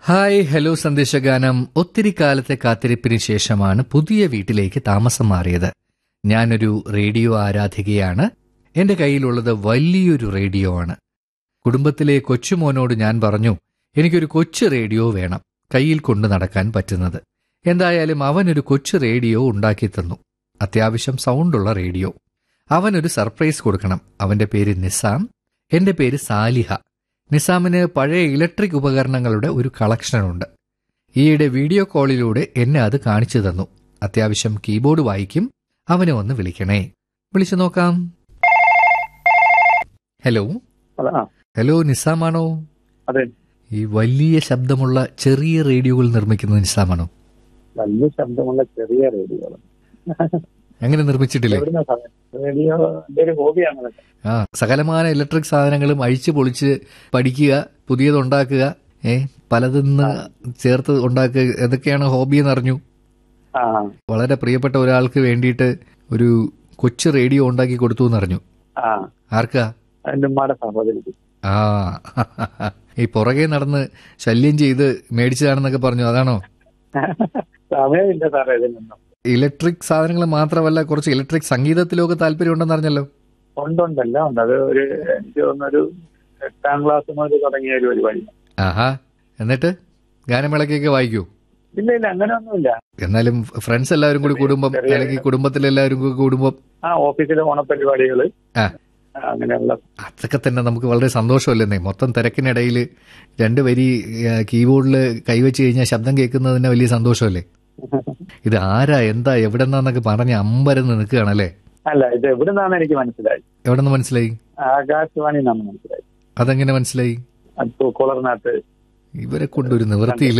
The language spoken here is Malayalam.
ഹായ് ഹലോ സന്ദേശഗാനം ഒത്തിരി കാലത്തെ കാത്തിരിപ്പിന് ശേഷമാണ് പുതിയ വീട്ടിലേക്ക് താമസം മാറിയത് ഞാനൊരു റേഡിയോ ആരാധികയാണ് എന്റെ കയ്യിലുള്ളത് വലിയൊരു റേഡിയോ ആണ് കുടുംബത്തിലെ കൊച്ചുമോനോട് ഞാൻ പറഞ്ഞു എനിക്കൊരു കൊച്ചു റേഡിയോ വേണം കയ്യിൽ കൊണ്ടു നടക്കാൻ പറ്റുന്നത് എന്തായാലും അവനൊരു കൊച്ചു റേഡിയോ ഉണ്ടാക്കി തന്നു അത്യാവശ്യം സൗണ്ടുള്ള റേഡിയോ അവനൊരു സർപ്രൈസ് കൊടുക്കണം അവന്റെ പേര് നിസാം എന്റെ പേര് സാലിഹ നിസാമിന് പഴയ ഇലക്ട്രിക് ഉപകരണങ്ങളുടെ ഒരു കളക്ഷനുണ്ട് ഈയിടെ വീഡിയോ കോളിലൂടെ എന്നെ അത് കാണിച്ചു തന്നു അത്യാവശ്യം കീബോർഡ് വായിക്കും അവനെ ഒന്ന് വിളിക്കണേ വിളിച്ചു നോക്കാം ഹലോ അതെ ആ ഹലോ നിസാമാണോ അതെ ഈ വലിയ ശബ്ദമുള്ള ചെറിയ റേഡിയോകൾ നിർമ്മിക്കുന്നത് നിസാമാണോ വലിയ ശബ്ദമുള്ള ചെറിയ റേഡിയോ അങ്ങനെ നിർമ്മിച്ചിട്ടില്ലേ എവിടുന്ന സമയം റേഡിയോ എന്റെ ഒരു ഹോബിയാണ് അതൊക്കെ. ആ സകലമാന ഇലക്ട്രിക് സാധനങ്ങളും അഴിച്ചു പൊളിച്ച് പഠിക്കുക പുതിയതുണ്ടാക്കുക ഏ പലതിന്ന് ചേർത്ത് ഉണ്ടാക്കുക ഏതൊക്കെയാണ് ഹോബി എന്ന് അറിഞ്ഞു ആ വളരെ പ്രിയപ്പെട്ട ഒരാൾക്ക് വേണ്ടിയിട്ട് ഒരു കൊച്ചു റേഡിയോ ഉണ്ടാക്കി കൊടുത്തു എന്നറിഞ്ഞു ആ ആർക്കാ അതിന്റെ ഉമ്മയുടെ സഹോദരിക്ക് ആ ഈ പുറകെ നടന്ന് ശല്യം ചെയ്ത് മേടിച്ചതാണെന്നൊക്കെ പറഞ്ഞു അതാണോ സമയമില്ല സാറേ ഇതിനൊന്നും ഇലക്ട്രിക് സാധനങ്ങൾ മാത്രമല്ല കുറച്ച് ഇലക്ട്രിക് സംഗീതത്തിലൊക്കെ താല്പര്യമുണ്ടെന്ന് അറിഞ്ഞല്ലോ ഉണ്ടുണ്ടല്ലോ ഉണ്ട് അത് ഒരു എനിക്ക് തോന്നുന്നൊരു എട്ടാം ക്ലാസ് മുതൽ തുടങ്ങിയ ഒരു പരിപാടി ആഹാ എന്നിട്ട് ഗാനമേളക്കൊക്കെ വായിക്കൂ ഇല്ല ഇല്ല അങ്ങനെയൊന്നുമില്ല എന്നാലും ഫ്രണ്ട്സ് എല്ലാവരും കൂടി കൂടുമ്പം ചെറിയ- അല്ലെങ്കിൽ കുടുംബത്തിലെല്ലാവരും കൂടി കൂടുമ്പം ആ ഓഫീസിലെ ഓണപരിപാടികള് ആ. ആ, അങ്ങനെയുള്ള അതൊക്കെ തന്നെ നമുക്ക് വളരെ സന്തോഷമല്ലെന്നേ മൊത്തം തിരക്കിനിടയിൽ രണ്ട് വരി കീബോർഡിൽ കൈവച്ച് കഴിഞ്ഞാൽ ശബ്ദം കേൾക്കുന്നത് തന്നെ വലിയ സന്തോഷമല്ലേ ഇത് ആരാ എന്താ എവിടെന്നാന്നൊക്കെ പറഞ്ഞ് അമ്പരന്ന് നിൽക്കുകയാണല്ലേ അല്ല ഇത് എവിടുന്നാണ് എനിക്ക് മനസ്സിലായി എവിടെ നിന്ന് മനസ്സിലായി ആകാശവാണി എന്നാണ് മനസ്സിലായി അതെങ്ങനെ മനസ്സിലായി അത് തൂക്കുളർനാട്ട് ഇവരെ കൊണ്ടൊരു നിവൃത്തിയില്ല